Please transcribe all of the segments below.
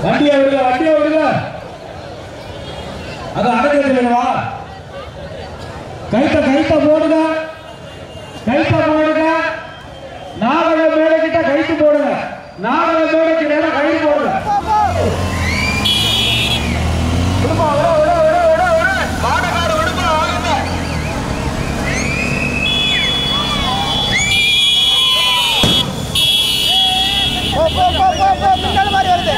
வண்டியை விடுங்க வண்டியை விடுங்க அது அடக்கிறது வேணுமா கைத்த கைத்த போடுங்க கைத்த போடுங்க நாடக மேடை கிட்ட கைத்து போடுங்க நாடக மேடை கிட்ட கைத்து போடுங்க போ போ போ போ போ பின்னால மாதிரி வருது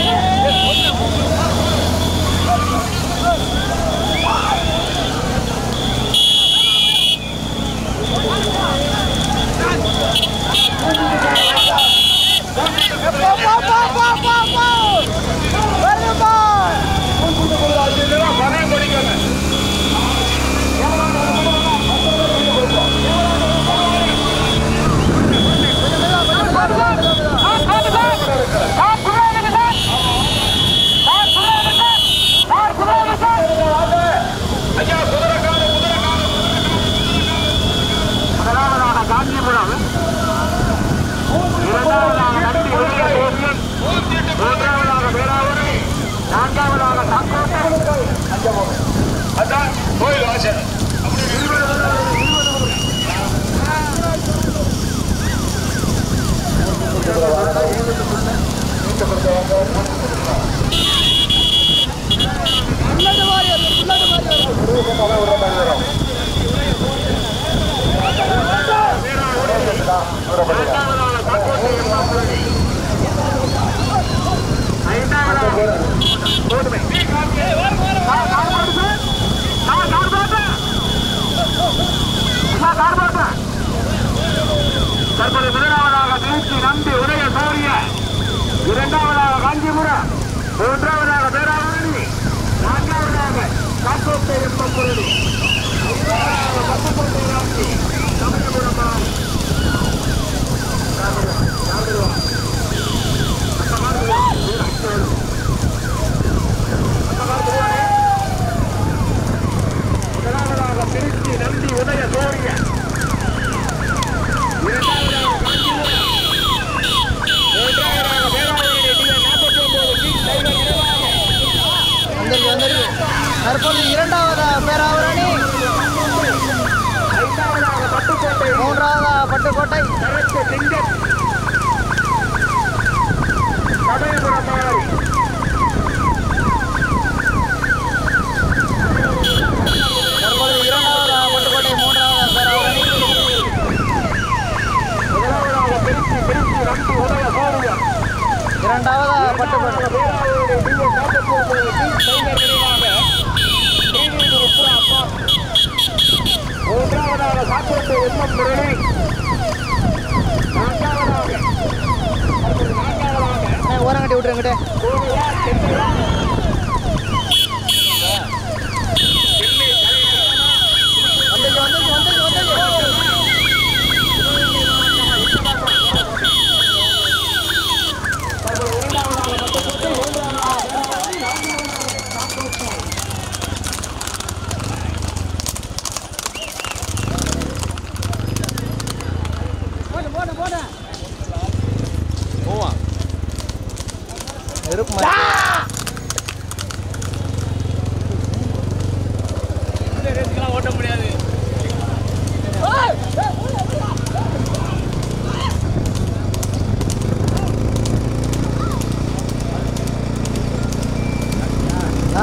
போ போ போ போ போ போ வருதுப்பா பின்னாடி மாதிரி வருது பின்னாடி மாதிரி வருது தற்போது முதலாவதாக திருச்சி நம்பி உதய சூரிய இரண்டாவதாக காஞ்சிபுரம் மூன்றாவதாக பேராவரணி நான்காவதாக காக்கோட்டை எம்பம்புரணி ஐந்தாவதாக பட்டுக்கோட்டை ராசி சமயபுரமா முதலாவதாக திருச்சி நம்பி உதய சூரிய இரண்டாவதாக காஞ்சிபுரம் மூன்றாவதாக பேராவரணி டிஎன் நாற்பத்தி ஒன்பது டி டைவர் இருபதாக வந்துருக்கு வந்துருக்கு தற்போது இரண்டாவது பேராவரணி ஐந்தாவதாக பட்டுக்கோட்டை மூன்றாவது பட்டுக்கோட்டை கரத்து சிங்கம் சமயபுரம் மாறி தற்போது இரண்டாவது பட்டுக்கோட்டை மூன்றாவது பேராவரணி முதலாவதாக திருச்சி திருச்சி நம்பி உதய சூரியன் இரண்டாவது பட்டுக்கோட்டை பேராவூர் டிஎன் நாற்பத்தி ஒன்பது டி டைவர் நினைவாக டிவி உப்புரா அப்பா மூன்றாவதாக காக்கோட்டை எம்எம் முரளி நான்காவதாக அடுத்தது நான்காவதாக அண்ணே, ஓரங்கட்டி விட்டுருங்கிட்டே கோவையா சென்னையா சென்னை வந்துச்சு வந்துச்சு வந்துச்சு வந்துச்சு நெருப்பு மாதிரி ஆ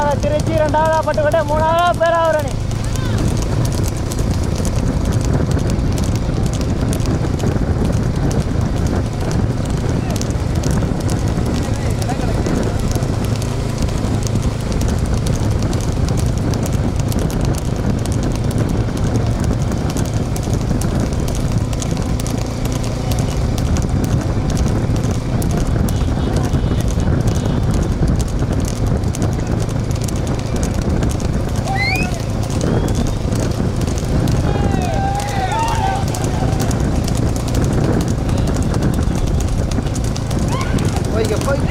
திருச்சி ரெண்டாவதா பட்டுக்கோட்டை மூணாவதா பேராவூரணி போய்க்க போய்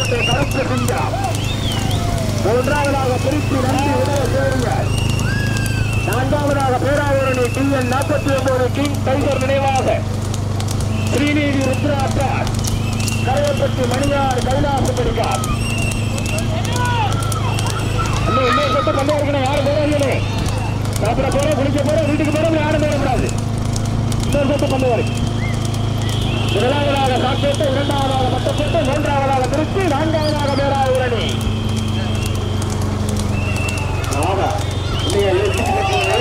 பட்டுக்கோட்டை கருப்பு சிங்கம் மூன்றாவதாக திருச்சி நன்றி உதய சேரியர் நான்காவதாக பேராவூரணி டி என் நாற்பத்தி ஒன்பது கிங் டைகர் நினைவாக ஸ்ரீநீதி ருத்ராட்டார் கரையப்பட்டி மணியார் கைலாச பெருகார் இன்னும் இன்னொரு சொட்டு பந்தம் இருக்கணும் யாரும் போறாங்களே சாப்பிட போறோம் குளிக்க போறோம் வீட்டுக்கு போறோம் யாரும் போடக்கூடாது இன்னொரு சொட்டு பந்தம் வரைக்கும் முதலாவதாக சாக்கோட்டை இரண்டாவதாக மட்டக்கோட்டை மூன்றாவதாக திருச்சி நான்காவதாக பேராவூரணி ஆமா இல்லையா யோசிச்சு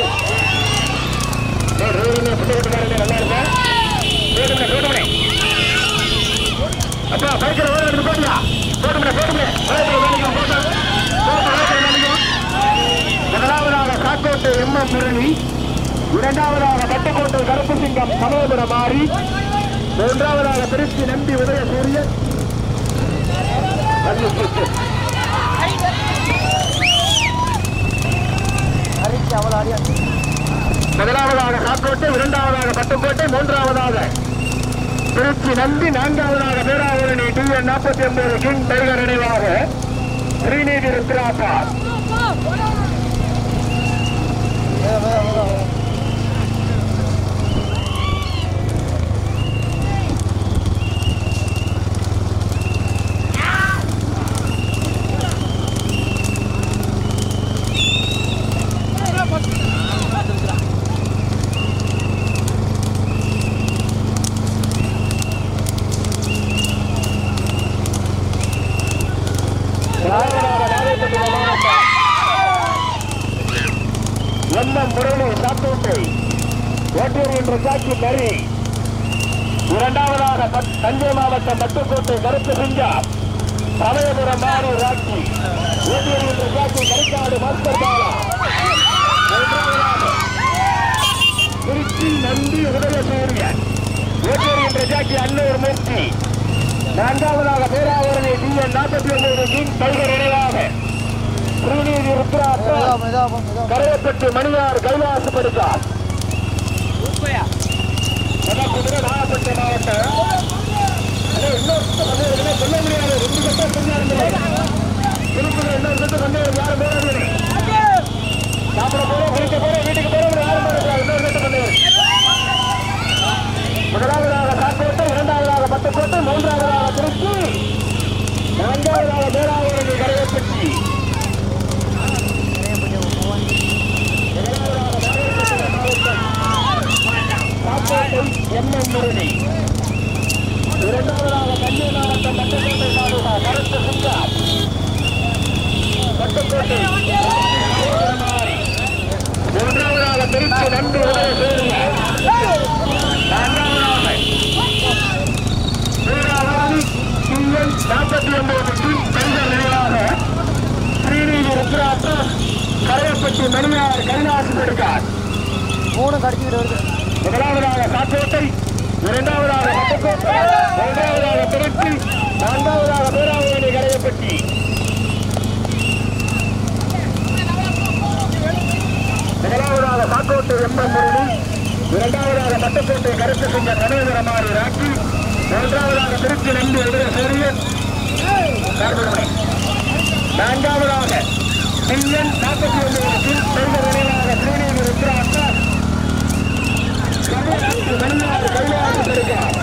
புத்தகத்துக்காரங்க நல்லா இருக்கா போட்டுமே போட்டுமே அப்பா பைக்கில் ஓட எடுத்து போட்டியா போட்டுமே போட்டுமே முதலாவதாக காக்கோட்டை எம் எம் முரளி இரண்டாவதாக பட்டுக்கோட்டை கருப்பு சிங்கம் சமோதர மாறி மூன்றாவதாக திருச்சி நம்பி உதய சூரியன் அரிசி அவ்வளோ அடியா முதலாவதாக காக்கோட்டை இரண்டாவதாக பட்டுக்கோட்டை மூன்றாவதாக திருச்சி நம்பி நான்காவதாக பேராவூரணி டி என் நாற்பத்தி ஒன்பது கிங் டைகர் நினைவாக ஸ்ரீநீதி ருத்ராபார் எண்ணம் முரளி சாத்தோட்டை ஓட்டூர் என்ற சாக்கி நரி இரண்டாவதாக பத்- தஞ்சை மாவட்டம் பட்டுக்கோட்டை கருப்பு சிங்கா சமயபுரம் மாறி ராக்கி ஓட்டூர் என்ற சாக்கி கரிக்காடு மாஸ்டர் பாலா மூன்றாவதாக திருச்சி நந்தி உதய சூரியன் ஓட்டூர் என்ற சாக்கி அன்னூர் மூர்த்தி நான்காவதாக பேராவரணி டி என் நாற்பத்தி ஒன்பது கிங் டைகர் நினைவாக ஸ்ரீநீதி ருத்ராட்சா கரையப்பட்டு மணியார் கைலாச படுத்தார் நாகப்பட்ட மாவட்டம் அண்ணே, இன்னொரு சுத்தம் வந்து இருக்குன்னா சொல்ல முடியாது ரெண்டு கட்டம் சொன்னாருங்களே திருப்பதி இன்னொரு சுத்தம் வந்து யாரும் போறாங்க சாப்பிட போறோம் குளிக்க போறோம் வீட்டுக்கு போறோம் யாரும் போறாங்க இன்னொரு சுத்தம் வந்து முதலாவதாக காக்கோட்டை இரண்டாவதாக பட்டுக்கோட்டை மூன்றாவதாக திருச்சி நான்காவதாக பேராவூரணி கரையப்பட்டி எம்எம் முரளி இரண்டாவதாக தஞ்சை மாவட்டம் பட்டுக்கோட்டை தாலுகா கருத்து சுந்தார் பட்டுக்கோட்டை மாறி. மூன்றாவதாக திருச்சி நன்றி உதய சூரியன் நான்காவதாக வீராவதி டிஎன் நாற்பத்தி ஒன்பது டீம் பெண்கள் நினைவாக ஸ்ரீநீதி ருத்ராட்சா கரையப்பட்டி மணியார் கைலாசு பெருக்கார் மூணு கடிச்சிக்கிட்டு வருது முதலாவதாக காக்கோட்டை இரண்டாவதாக பட்டுக்கோட்டை மூன்றாவதாக திருச்சி நான்காவதாக பேராவூரணி கரையப்பட்டி முதலாவதாக காக்கோட்டை எம்பம் முரளி இரண்டாவதாக பட்டுக்கோட்டை கருத்து சிங்க கனேந்திரமாரி ராக்கி மூன்றாவதாக திருச்சி நம்பி எதிர சூரியன் கார்பனை நான்காவதாக டிஎன் நாற்பத்தி ஒன்பது செய்த நினைவாக ஸ்ரீநீதி ருத்ராட்சா மணியார் கைலாசு பெருக்கார்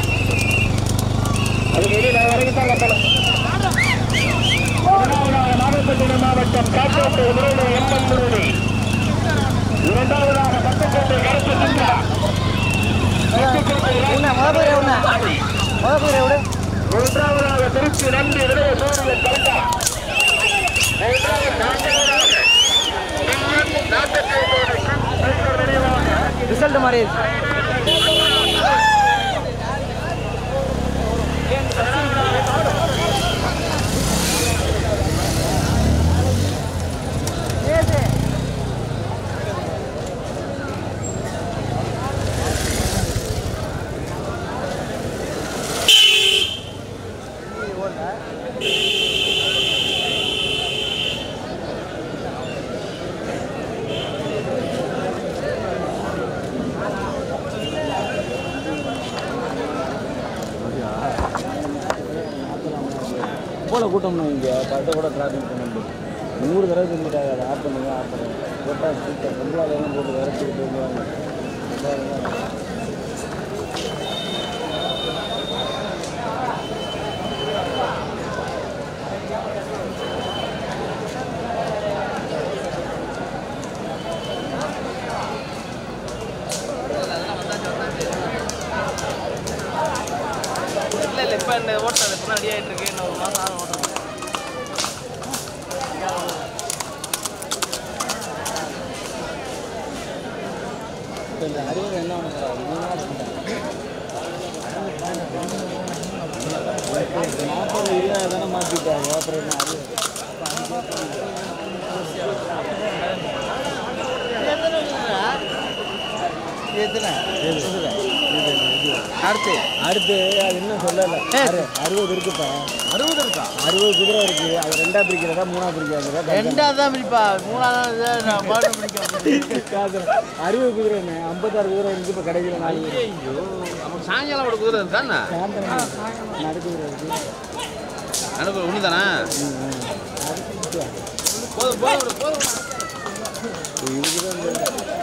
அதுக்கு இடையே நான் வரைக்கும் தான் கட்டணும் முதலாவதாக நாகப்பட்டினம் மாவட்டம் காக்கோட்டை முருகை எம்பன் முருகை இரண்டாவதாக பட்டுக்கோட்டை கருத்து சிங்கா என்ன முத பேர் என்ன முத பேர் எவ்வளோ மூன்றாவதாக திருச்சி நம்பி இளைய சூரியன் கலந்தா மூன்றாவது நான்காவதாக டிஎன் நாற்பத்தி ஒன்பது நினைவாக ரிசல்ட் மாதிரி இருக்கு. எவ்வளோ கூட்டம்னா இங்கே அதை கூட டிராஃபிக் பண்ண முடியும் நூறு தடவை செஞ்சுட்டாங்க அதை ஆஃப் பண்ணுங்க ஆஃப் பண்ணுங்க போட்டால் சீக்கிரம் பொங்கலாலெல்லாம் போட்டு விரட்டிட்டு வந்துவாங்க இல்லை இல்லை இப்போ இந்த ஓட்டல் இப்போ ரெடி ஆகிட்டு இருக்கு இன்னும் ஒரு மாதம் ஆகும் ஓட்டல் இப்போ இந்த அறிவு என்ன நாற்பது இருபது தானே மாற்றிட்டாங்க அப்புறம் என்ன அறிவு அடுத்து அடுத்து அது இன்னும் சொல்லலை அறு- அறுபது இருக்குப்பா அறுபது இருக்கா அறுபது குதிரை இருக்கு அது ரெண்டா பிரிக்கிறதா மூணா பிரிக்கிறதா ரெண்டாவது தான் பிடிப்பா மூணாவது நான் பாட்டு பிடிக்க அறுபது குதிரை என்ன ஐம்பத்தாறு குதிரை இருக்கு இப்போ கடையில் நாலு குதிரை ஐயோ நமக்கு சாயங்காலம் ஒரு குதிரை இருக்காண்ணா சாயந்தரம் நடு குதிரை இருக்கு அனுப்பு ஒன்று தானே ம், ம். அடுத்து போதும் போதும் போதும் இதுக்கு தான் இந்த